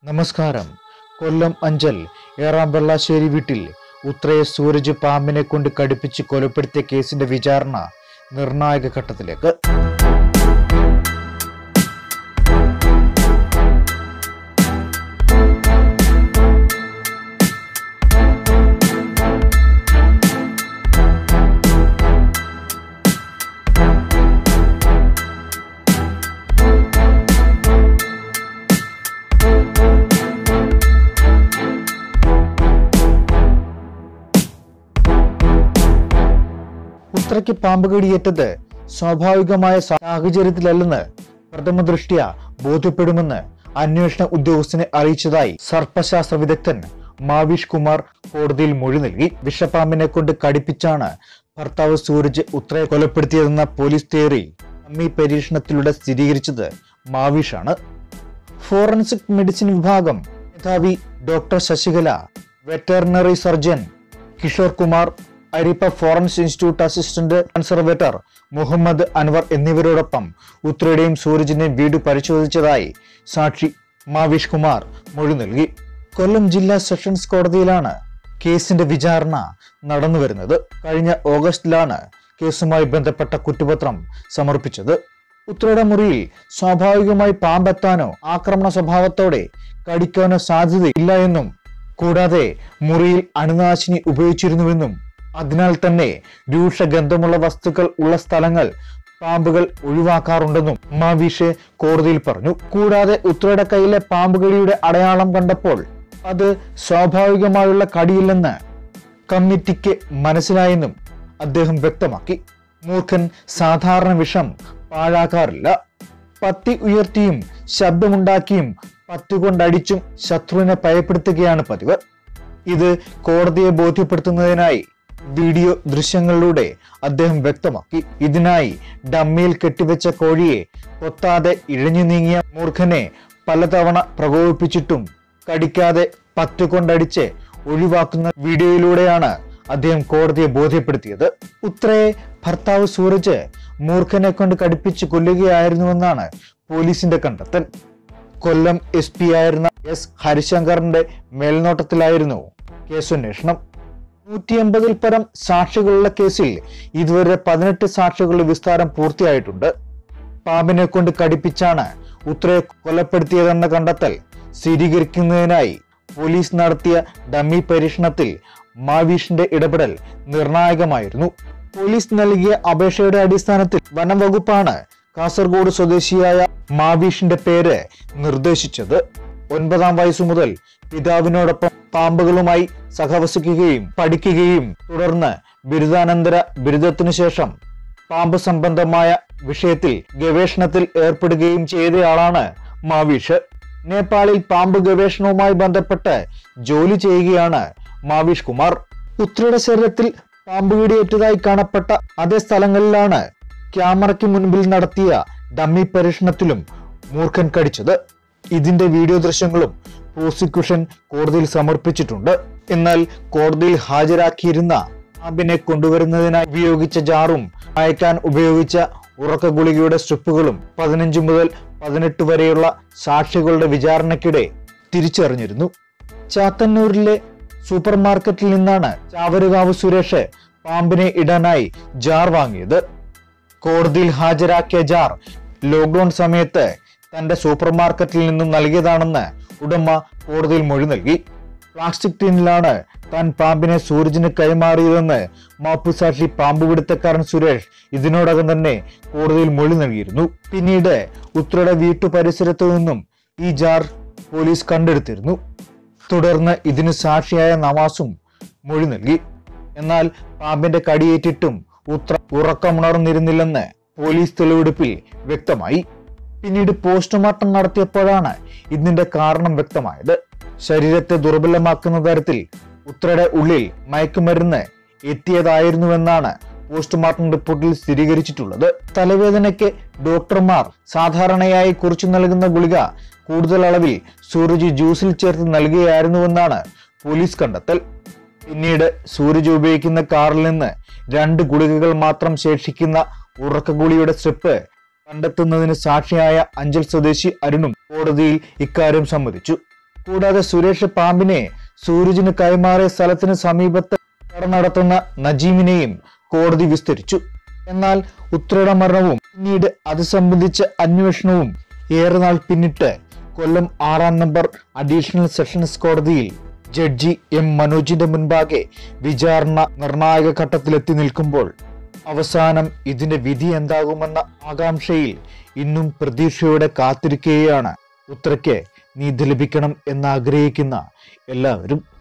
നമസ്കാരം കൊല്ലം അഞ്ചൽ ഏറാം വെള്ളാശ്ശേരി വീട്ടിൽ ഉത്രയെ സൂരജ് പാമ്പിനെ കൊണ്ട് കടിപ്പിച്ച് കൊലപ്പെടുത്തിയ കേസിന്റെ വിചാരണ നിർണായക ഘട്ടത്തിലേക്ക് ഉത്രയ്ക്ക് പാമ്പ് കടിയേറ്റത് സ്വാഭാവികമായ സാഹചര്യത്തിലല്ലെന്ന് പ്രഥമ ദൃഷ്ട്യ ബോധ്യപ്പെടുമെന്ന് അന്വേഷണ ഉദ്യോഗസ്ഥനെ അറിയിച്ചതായി സർപ്പശാസ്ത്ര വിദഗ്ധൻ മാവിഷ് കുമാർ കോടതിയിൽ മൊഴി നൽകി വിഷപ്പാമ്പിനെ കൊണ്ട് കടിപ്പിച്ചാണ് ഭർത്താവ് സൂരജ് ഉത്രയെ കൊലപ്പെടുത്തിയതെന്ന പോലീസ് തിയറി അമ്മി പരീക്ഷണത്തിലൂടെ സ്ഥിരീകരിച്ചത് മാവിഷാണ് ഫോറൻസിക് മെഡിസിൻ വിഭാഗം മേധാവി doctor Sasikala veterinary surgeon Kishore Kumar Arippa forensic institute assistant conservator Muhammad Anwar എന്നിവരോടൊപ്പം ഉത്രയുടെയും സൂരജിന്റെയും വീട് പരിശോധിച്ചതായി സാക്ഷി മാവിഷ് കുമാർ മൊഴി നൽകി കൊല്ലം ജില്ലാ സെഷൻസ് കോടതിയിലാണ് കേസിന്റെ വിചാരണ നടന്നുവരുന്നത് കഴിഞ്ഞ ഓഗസ്റ്റിലാണ് കേസുമായി ബന്ധപ്പെട്ട കുറ്റപത്രം സമർപ്പിച്ചത് ഉത്രയുടെ മുറിയിൽ സ്വാഭാവികമായി പാമ്പെത്താനോ ആക്രമണ സ്വഭാവത്തോടെ കടിക്കാനോ സാധ്യതയില്ല എന്നും കൂടാതെ മുറിയിൽ അണുനാശിനി ഉപയോഗിച്ചിരുന്നുവെന്നും അതിനാൽ തന്നെ രൂക്ഷഗന്ധമുള്ള വസ്തുക്കൾ ഉള്ള സ്ഥലങ്ങൾ പാമ്പുകൾ ഒഴിവാക്കാറുണ്ടെന്നും മാവിഷെ കോടതിയിൽ പറഞ്ഞു കൂടാതെ ഉത്രയുടെ കയ്യിലെ പാമ്പുകടിയുടെ അടയാളം കണ്ടപ്പോൾ അത് സ്വാഭാവികമായുള്ള കടിയില്ലെന്ന് കമ്മിറ്റിക്ക് മനസ്സിലായെന്നും അദ്ദേഹം വ്യക്തമാക്കി മൂർഖൻ സാധാരണ വിഷം പാഴാക്കാറില്ല പത്തി ഉയർത്തിയും ശബ്ദമുണ്ടാക്കിയും പറ്റുകൊണ്ടടിച്ചും ശത്രുവിനെ ഭയപ്പെടുത്തുകയാണ് പതിവ് ഇത് കോടതിയെ ബോധ്യപ്പെടുത്തുന്നതിനായി വീഡിയോ ദൃശ്യങ്ങളിലൂടെ അദ്ദേഹം വ്യക്തമാക്കി ഇതിനായി ഡമ്മിയിൽ കെട്ടിവെച്ച കോഴിയെ കൊത്താതെ ഇഴഞ്ഞു നീങ്ങിയ മൂർഖനെ പലതവണ പ്രകോപിപ്പിച്ചിട്ടും കടിക്കാതെ പറ്റുകൊണ്ടടിച്ച് ഒഴിവാക്കുന്ന വീഡിയോയിലൂടെയാണ് അദ്ദേഹം കോടതിയെ ബോധ്യപ്പെടുത്തിയത് ഉത്രയെ ഭർത്താവ് സൂരജ് മൂർഖനെ കൊണ്ട് കടിപ്പിച്ച് കൊല്ലുകയായിരുന്നുവെന്നാണ് പോലീസിന്റെ കണ്ടെത്തൽ കൊല്ലം എസ് പി ആയിരുന്ന എസ് ഹരിശങ്കറിന്റെ മേൽനോട്ടത്തിലായിരുന്നു കേസന്വേഷണം നൂറ്റി എൺപതിൽ പരം സാക്ഷികളുള്ള കേസിൽ ഇതുവരെ പതിനെട്ട് സാക്ഷികളുടെ വിസ്താരം പൂർത്തിയായിട്ടുണ്ട് പാമ്പിനെ കൊണ്ട് കടിപ്പിച്ചാണ് ഉത്രയെ കൊലപ്പെടുത്തിയതെന്ന കണ്ടെത്തൽ സ്ഥിരീകരിക്കുന്നതിനായി പോലീസ് നടത്തിയ ഡമ്മി പരീക്ഷണത്തിൽ മാവീഷിന്റെ ഇടപെടൽ നിർണായകമായിരുന്നു പോലീസ് നൽകിയ അപേക്ഷയുടെ അടിസ്ഥാനത്തിൽ വനം വകുപ്പാണ് കാസർഗോഡ് സ്വദേശിയായ മാവീഷിന്റെ പേര് നിർദ്ദേശിച്ചത് ഒൻപതാം വയസ്സു മുതൽ പിതാവിനോടൊപ്പം പാമ്പുകളുമായി സഹവസിക്കുകയും പഠിക്കുകയും തുടർന്ന് ബിരുദാനന്തര ബിരുദത്തിനു ശേഷം പാമ്പ് സംബന്ധമായ വിഷയത്തിൽ ഗവേഷണത്തിൽ ഏർപ്പെടുകയും ചെയ്തയാളാണ് മാവീഷ് നേപ്പാളിൽ പാമ്പ് ഗവേഷണവുമായി ബന്ധപ്പെട്ട് ജോലി ചെയ്യുകയാണ് മാവീഷ് കുമാർ ഉത്രയുടെ ശരീരത്തിൽ പാമ്പ് കടിയേറ്റതായി കാണപ്പെട്ട അതേ സ്ഥലങ്ങളിലാണ് ക്യാമറയ്ക്ക് മുൻപിൽ നടത്തിയ ഡമ്മി പരീക്ഷണത്തിലും മൂർഖൻ കടിച്ചത് ഇതിന്റെ വീഡിയോ ദൃശ്യങ്ങളും പ്രോസിക്യൂഷൻ കോടതിയിൽ സമർപ്പിച്ചിട്ടുണ്ട് എന്നാൽ കോടതിയിൽ ഹാജരാക്കിയിരുന്ന പാമ്പിനെ കൊണ്ടുവരുന്നതിനായി ഉപയോഗിച്ച ജാറും അയക്കാൻ ഉപയോഗിച്ച ഉറക്ക ഗുളികയുടെ സ്ട്രിപ്പുകളും പതിനഞ്ച് മുതൽ പതിനെട്ട് വരെയുള്ള സാക്ഷികളുടെ വിചാരണയ്ക്കിടെ തിരിച്ചറിഞ്ഞിരുന്നു ചാത്തന്നൂരിലെ സൂപ്പർ മാർക്കറ്റിൽ നിന്നാണ് ചാവരുകാവ് സുരേഷ് പാമ്പിനെ ഇടാനായി ജാർ വാങ്ങിയത് കോടതിയിൽ ഹാജരാക്കിയ ജാർ ലോക്ക്ഡൌൺ സമയത്ത് തന്റെ സൂപ്പർ മാർക്കറ്റിൽ നിന്നും നൽകിയതാണെന്ന് ഉടമ കോടതിയിൽ മൊഴി നൽകി പ്ലാസ്റ്റിക് ടിന്നിലാണ് താൻ പാമ്പിനെ സൂരജിന് കൈമാറിയതെന്ന് മാപ്പുസാക്ഷി പാമ്പ് പിടുത്തക്കാരൻ സുരേഷ് ഇതിനോടകം തന്നെ കോടതിയിൽ മൊഴി നൽകിയിരുന്നു പിന്നീട് ഉത്രയുടെ വീട്ടു പരിസരത്തു നിന്നും ഈ ജാർ പോലീസ് കണ്ടെടുത്തിരുന്നു തുടർന്ന് ഇതിന് സാക്ഷിയായ നവാസും മൊഴി നൽകി എന്നാൽ പാമ്പിന്റെ കടിയേറ്റിട്ടും ഉത്ര ഉറക്കമുണർന്നിരുന്നില്ലെന്ന് പോലീസ് തെളിവെടുപ്പിൽ വ്യക്തമായി പിന്നീട് പോസ്റ്റ്മോർട്ടം നടത്തിയപ്പോഴാണ് ഇതിന്റെ കാരണം വ്യക്തമായത് ശരീരത്തെ ദുർബലമാക്കുന്ന തരത്തിൽ ഉത്രയുടെ ഉള്ളിൽ മയക്കുമരുന്ന് എത്തിയതായിരുന്നുവെന്നാണ് പോസ്റ്റ്മോർട്ടം റിപ്പോർട്ടിൽ സ്ഥിരീകരിച്ചിട്ടുള്ളത് തലവേദനയ്ക്ക് ഡോക്ടർമാർ സാധാരണയായി കുറിച്ചു നൽകുന്ന ഗുളിക കൂടുതൽ അളവിൽ സൂരജ് ജ്യൂസിൽ ചേർത്ത് നൽകുകയായിരുന്നുവെന്നാണ് പോലീസ് കണ്ടെത്തൽ പിന്നീട് സൂരജ് ഉപയോഗിക്കുന്ന കാറിൽ നിന്ന് രണ്ട് ഗുളികകൾ മാത്രം ശേഷിക്കുന്ന ഉറക്കഗുളിയുടെ സ്ട്രിപ്പ് കണ്ടെത്തുന്നതിന് സാക്ഷിയായ അഞ്ചൽ സ്വദേശി അരുണും കോടതിയിൽ ഇക്കാര്യം സമ്മതിച്ചു കൂടാതെ സുരേഷ് പാമ്പിനെ സൂരജിന് കൈമാറിയ സ്ഥലത്തിന് സമീപത്ത് കട നടത്തുന്ന നജീമിനെയും കോടതി വിസ്തരിച്ചു എന്നാൽ ഉത്രയുടെ മരണവും പിന്നീട് അത് സംബന്ധിച്ച അന്വേഷണവും ഏറെ നാൾ പിന്നിട്ട് കൊല്ലം ആറാം നമ്പർ അഡീഷണൽ സെഷൻസ് കോടതിയിൽ ജഡ്ജി എം മനോജിന്റെ മുൻപാകെ വിചാരണ നിർണായക ഘട്ടത്തിലെത്തി നിൽക്കുമ്പോൾ അവസാനം ഇതിന്റെ വിധി എന്താകുമെന്ന ആകാംക്ഷയിൽ ഇന്നും പ്രതീക്ഷയോടെ കാത്തിരിക്കുകയാണ് ഉത്രയ്ക്ക് നീതി ലഭിക്കണം എന്നാഗ്രഹിക്കുന്ന എല്ലാവരും